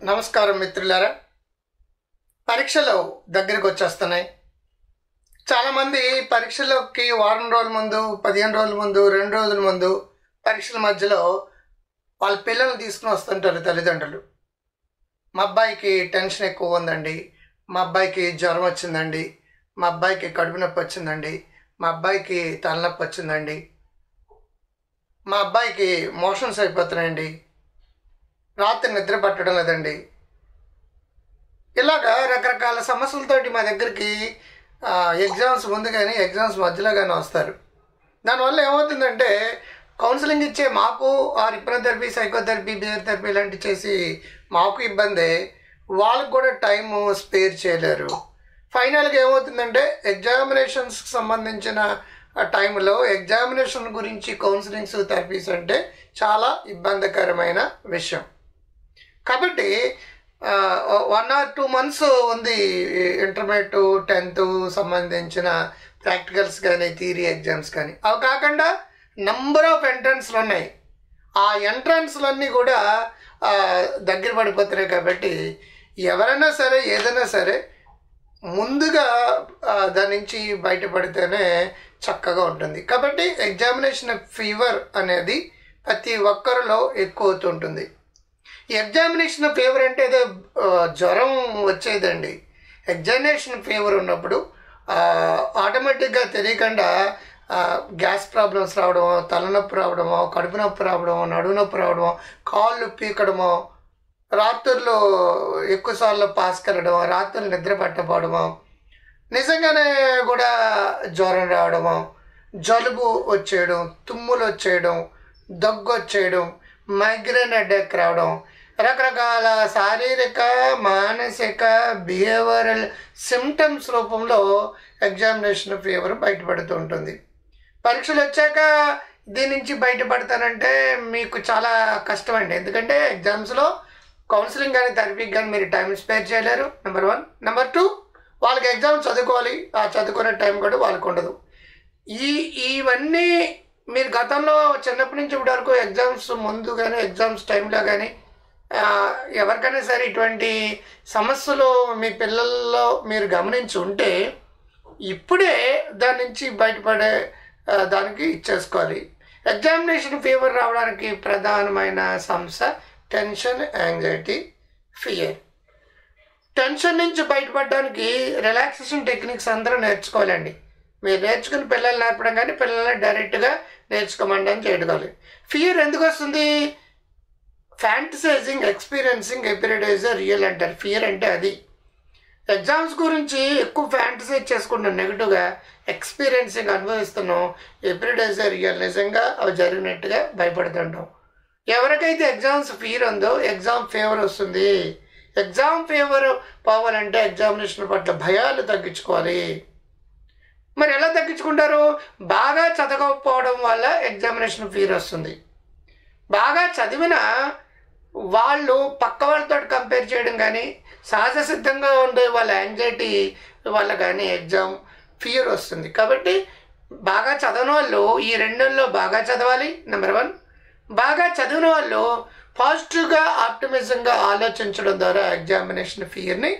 నమస్కారం మిత్రులారా పరీక్షలు దగ్గరికి వచ్చేస్తున్నాయి చాలామంది పరీక్షలకి వారం రోజుల ముందు పదిహేను రోజుల ముందు రెండు రోజుల ముందు పరీక్షల మధ్యలో వాళ్ళ పిల్లల్ని తీసుకుని వస్తుంటారు తల్లిదండ్రులు మా అబ్బాయికి టెన్షన్ ఎక్కువ ఉందండి మా అబ్బాయికి జ్వరం వచ్చిందండి మా అబ్బాయికి కడుపు నొప్పి వచ్చిందండి మా అబ్బాయికి తలనొప్పి వచ్చిందండి మా అబ్బాయికి మోషన్స్ అయిపోతున్నాయండి రాత్రి నిద్ర పట్టడం లేదండి ఇలాగా రకరకాల సమస్యలతోటి మా దగ్గరికి ఆ, ఎగ్జామ్స్ ముందు కానీ ఎగ్జామ్స్ మధ్యలో కానీ వస్తారు దానివల్ల ఏమవుతుందంటే కౌన్సిలింగ్ ఇచ్చే మాకు ఆ రిప్రొథెరపీ సైకోథెరపీ బిహేవియర్ థెరపీ లాంటివి చేసి మాకు ఇబ్బంది వాళ్ళకు కూడా టైము స్పేర్ చేయలేరు ఫైనల్గా ఏమవుతుందంటే ఎగ్జామినేషన్స్కి సంబంధించిన ఆ టైంలో ఎగ్జామినేషన్ గురించి కౌన్సిలింగ్స్ థెరపీస్ అంటే చాలా ఇబ్బందికరమైన విషయం కాబట్టి వన్ ఆర్ టూ మంత్స్ ఉంది ఇంటర్మీడియట్ టెన్త్ సంబంధించిన ప్రాక్టికల్స్ కానీ థియరీ ఎగ్జామ్స్ కానీ అవి కాకుండా నంబర్ ఆఫ్ ఎంట్రన్స్లు ఉన్నాయి ఆ ఎంట్రన్స్లన్నీ కూడా ఆ, దగ్గర పడిపోతున్నాయి కాబట్టి ఎవరైనా సరే ఏదైనా సరే ముందుగా ఆ, దాని నుంచి బయటపడితేనే చక్కగా ఉంటుంది కాబట్టి ఎగ్జామినేషన్ ఫీవర్ అనేది ప్రతి ఒక్కరిలో ఎక్కువ అవుతుంటుంది ఈ ఎగ్జామినేషన్ ఫీవర్ అంటే ఏదో ఆ, జ్వరం వచ్చేదండి ఎగ్జామినేషన్ ఫీవర్ ఉన్నప్పుడు ఆటోమేటిక్గా తెలియకుండా ఆ, గ్యాస్ ప్రాబ్లమ్స్ రావడమో తలనొప్పి రావడమో కడుపు నొప్పి రావడమో నడుము నొప్పి రావడమో కాళ్ళు పీకడమో రాత్రుల్లో ఎక్కువసార్లు పాస్ కలడమో రాత్రులు నిద్ర పట్టపోవడమో నిజంగానే కూడా జ్వరం రావడము జలుబు వచ్చేయడం తుమ్ములు వచ్చేయడం దగ్గు వచ్చేయడం మైగ్రేన్ అటాక్ రావడం రకరకాల శారీరక మానసిక బిహేవియరల్ సిమ్టమ్స్ రూపంలో ఎగ్జామినేషన్ ఫీవర్ బయటపడుతూ ఉంటుంది పరీక్షలు వచ్చాక దీని నుంచి బయటపడతానంటే మీకు చాలా కష్టం అండి ఎందుకంటే ఎగ్జామ్స్లో కౌన్సిలింగ్ కానీ థెరపీకి కానీ మీరు టైం స్పేర్ చేయలేరు నెంబర్ వన్ నెంబర్ టూ వాళ్ళకి ఎగ్జామ్ చదువుకోవాలి ఆ చదువుకునే టైం కూడా వాళ్ళకు ఉండదు ఈ ఇవన్నీ మీరు గతంలో చిన్నప్పటి నుంచి ఇప్పటి వరకు ఎగ్జామ్స్ ముందు కానీ ఎగ్జామ్స్ టైంలో కానీ ఆ, ఎవరికైనా సరే ఇటువంటి సమస్యలు మీ పిల్లల్లో మీరు గమనించి ఉంటే ఇప్పుడే దాని నుంచి బయటపడే ఆ, దానికి ఇచ్చేసుకోవాలి ఎగ్జామినేషన్ ఫీవర్ రావడానికి ప్రధానమైన సమస్య టెన్షన్ యాంగ్జైటీ ఫియర్ టెన్షన్ నుంచి బయటపడడానికి రిలాక్సేషన్ టెక్నిక్స్ అందరూ నేర్చుకోవాలండి మీరు నేర్చుకుని పిల్లలు నేర్పడం కానీ పిల్లల్ని డైరెక్ట్గా నేర్చుకోమండి అని చేయగలి ఫియర్ ఎందుకు వస్తుంది ఫ్యాంటసైజింగ్ ఎక్స్పీరియన్సింగ్ ఎపిరిడైజ్ రియల్ అంటారు ఫియర్ అంటే అది ఎగ్జామ్స్ గురించి ఎక్కువ ఫ్యాంటసైజ్ చేసుకుంటాం నెగిటివ్గా ఎక్స్పీరియన్సింగ్ అనుభవిస్తున్నాం ఎపిరిడైజ్ రియల్ నిజంగా అవి జరిగినట్టుగా భయపడుతుంటాం ఎవరికైతే ఎగ్జామ్స్ ఫీర్ ఉందో ఎగ్జామ్ ఫేవర్ వస్తుంది ఎగ్జామ్ ఫేవర్ పోవాలంటే ఎగ్జామినేషన్ పట్ల భయాలు తగ్గించుకోవాలి మరి ఎలా తగ్గించుకుంటారు బాగా చదవకపోవడం వల్ల ఎగ్జామినేషన్ ఫీర్ వస్తుంది బాగా చదివిన వాళ్ళు పక్క వాళ్ళతో కంపేర్ చేయడం కానీ సహజ సిద్ధంగా ఉండే వాళ్ళ యాంగ్జైటీ వల్ల కానీ ఎగ్జామ్ ఫియర్ వస్తుంది కాబట్టి బాగా చదవని వాళ్ళు ఈ రెండుల్లో బాగా చదవాలి నెంబర్ వన్ బాగా చదివిన వాళ్ళు పాజిటివ్గా ఆప్టిమిజంగా ఆలోచించడం ద్వారా ఎగ్జామినేషన్ ఫియర్ని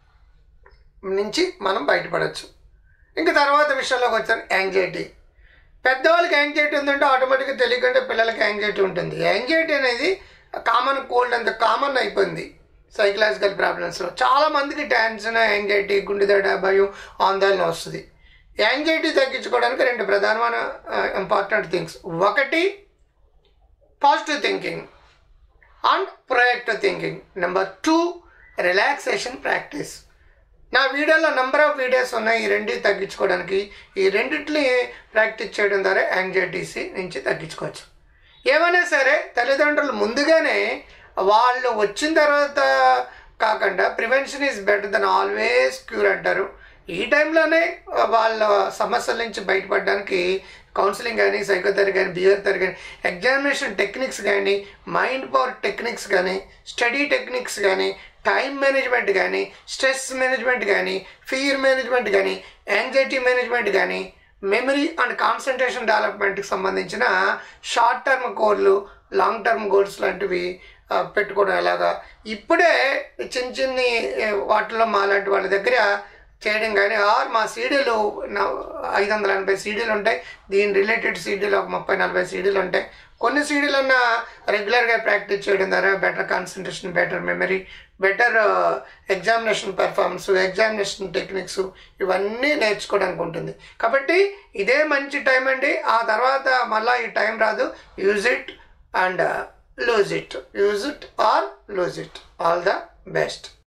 నుంచి మనం బయటపడవచ్చు ఇంకా తర్వాత విషయంలోకి వచ్చాను యాంగ్జైటీ పెద్దవాళ్ళకి యాంగ్జైటీ ఉందంటే ఆటోమేటిక్గా తెలియకుండా పిల్లలకి యాంగ్జైటీ ఉంటుంది యాంగ్జైటీ అనేది కామన్ కోల్డ్ అంత కామన్ అయిపోయింది సైకలాజికల్ ప్రాబ్లమ్స్లో చాలా మందికి టెన్షన్ యాంగ్జైటీ గుండెదడ భయం ఆందోళన వస్తుంది యాంగ్జైటీ తగ్గించుకోవడానికి రెండు ప్రధానమైన ఇంపార్టెంట్ థింగ్స్ ఒకటి positive thinking and proactive thinking number two relaxation practice నా వీడియోలో నెంబర్ ఆఫ్ వీడియోస్ ఉన్నాయి ఈ రెండు తగ్గించుకోవడానికి ఈ రెండింటిని ప్రాక్టీస్ చేయడం ద్వారా యాంగ్జైటీసీ నుంచి తగ్గించుకోవచ్చు ఏమైనా సరే తల్లిదండ్రులు ముందుగానే వాళ్ళు వచ్చిన తర్వాత కాకుండా prevention is better than always cure అంటారు ఈ టైంలోనే వాళ్ళ సమస్యల నుంచి బయటపడడానికి కౌన్సిలింగ్ కానీ సైకోథెరపీ కానీ బిహేవియర్ థెరపీ కానీ ఎగ్జామినేషన్ టెక్నిక్స్ కానీ మైండ్ పవర్ టెక్నిక్స్ కానీ స్టడీ టెక్నిక్స్ కానీ టైం మేనేజ్మెంట్ కానీ స్ట్రెస్ మేనేజ్మెంట్ కానీ ఫియర్ మేనేజ్మెంట్ కానీ యాంగ్జైటీ మేనేజ్మెంట్ కానీ మెమరీ అండ్ కాన్సన్ట్రేషన్ డెవలప్మెంట్కి సంబంధించిన షార్ట్ టర్మ్ కోర్లు లాంగ్ టర్మ్ గోల్స్ లాంటివి ఆ, పెట్టుకోవడం ఎలాగా ఇప్పుడే చిన్న చిన్ని ఏ, వాటిలో మాలాంటి వాళ్ళ దగ్గర చేయడం కానీ ఆర్ మా సీడీలు ఐదు వందల ఎనభై సీడీలు ఉంటాయి దీని రిలేటెడ్ సీడీలు ఒక ముప్పై నలభై సీడీలు ఉంటాయి కొన్ని సీడీలు అన్న రెగ్యులర్గా ప్రాక్టీస్ చేయడం ద్వారా better concentration better memory better examination performance examination techniques ఇవన్నీ నేర్చుకోవడానికి ఉంటుంది కాబట్టి ఇదే మంచి టైం అండి ఆ తర్వాత మళ్ళీ ఈ టైం రాదు use it and lose it use it or lose it all the best